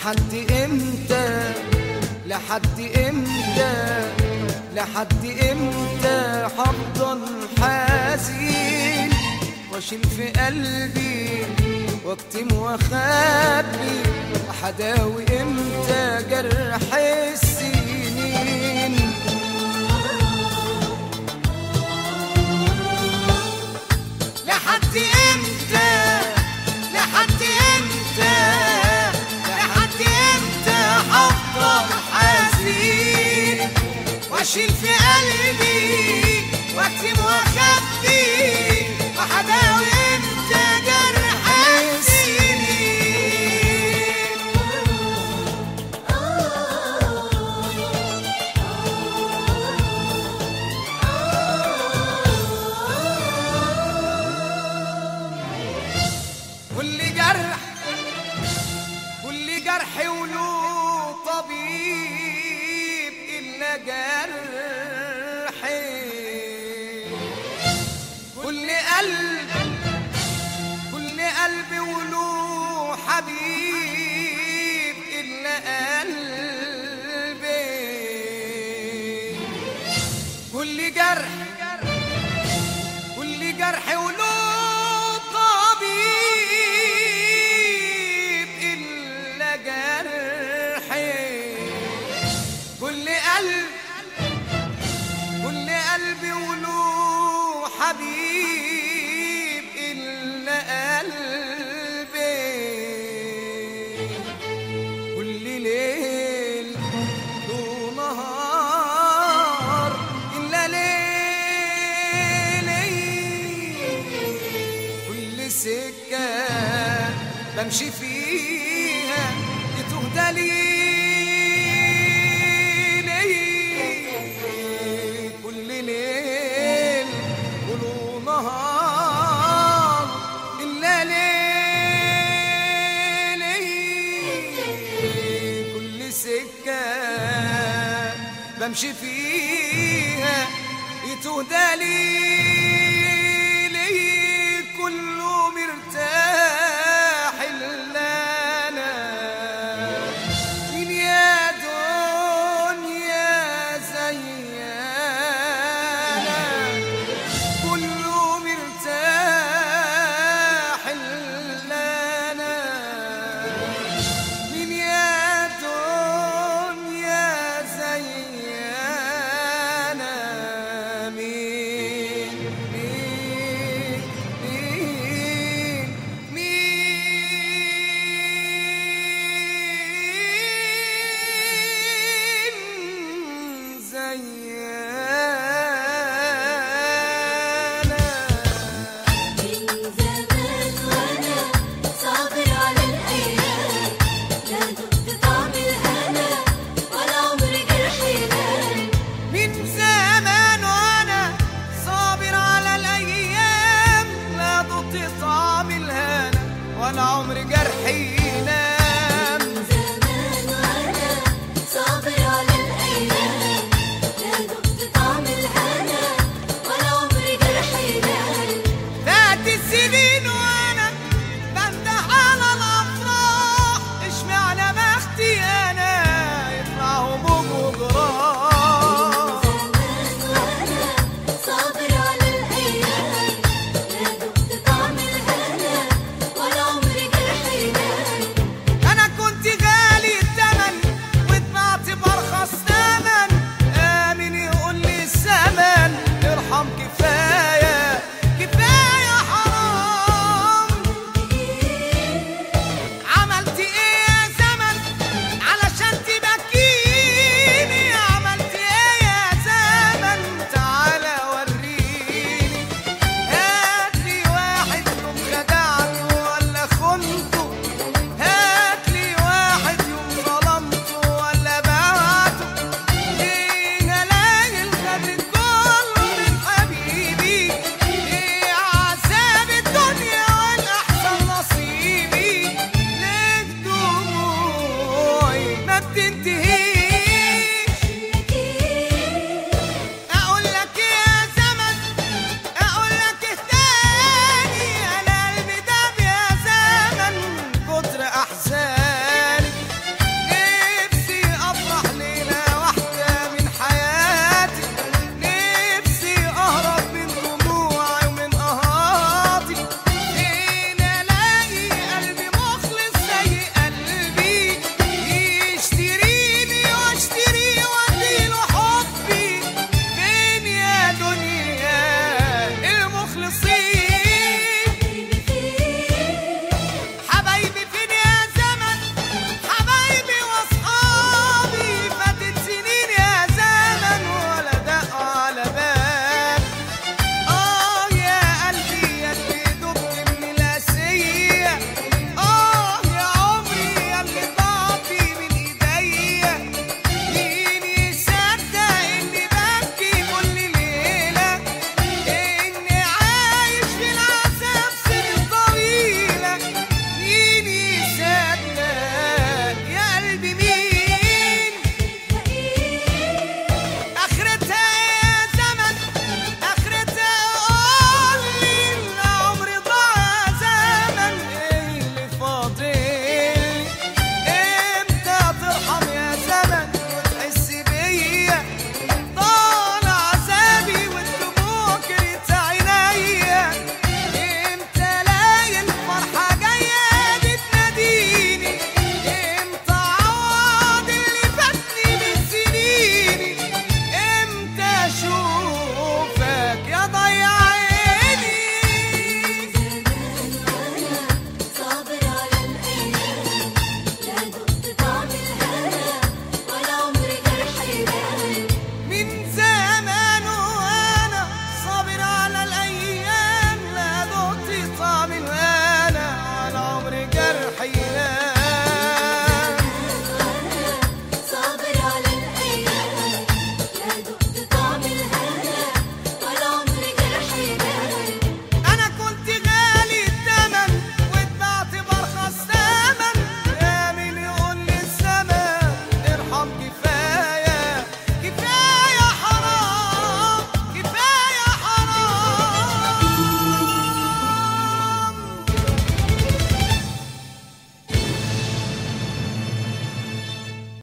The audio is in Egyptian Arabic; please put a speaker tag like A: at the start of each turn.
A: لحد امتى لحد امتى لحد امتى هفضل حزين واشيل في قلبي واكتم واخبي وحداوي امتى جرح السنين لحد امتى لحد امتى لحد امتى هفضل حزين واشيل في قلبي واكتم واخبي وحداوي امتى جرح السنين كل جرح كل جرح وله طبيب إلا جرحي كل قلب كل قلب وله حبيب إلا قلبي كل جرح كل جرح وله طبيب إلا جرحي كل قلب كل قلب وله حبيب إلا قلبي كل ليل له نهار إلا ليلي كل سكة بمشي فيها يتوه دليلي كل ليل وله نهار إلا ليلي كل سكة بمشي فيها يتوه دليلي كله مرتاح إلا أنا مين يا دنيا زي أنا كله مرتاح إلا أنا مين يا دنيا زي أنا مين مين مين مين زي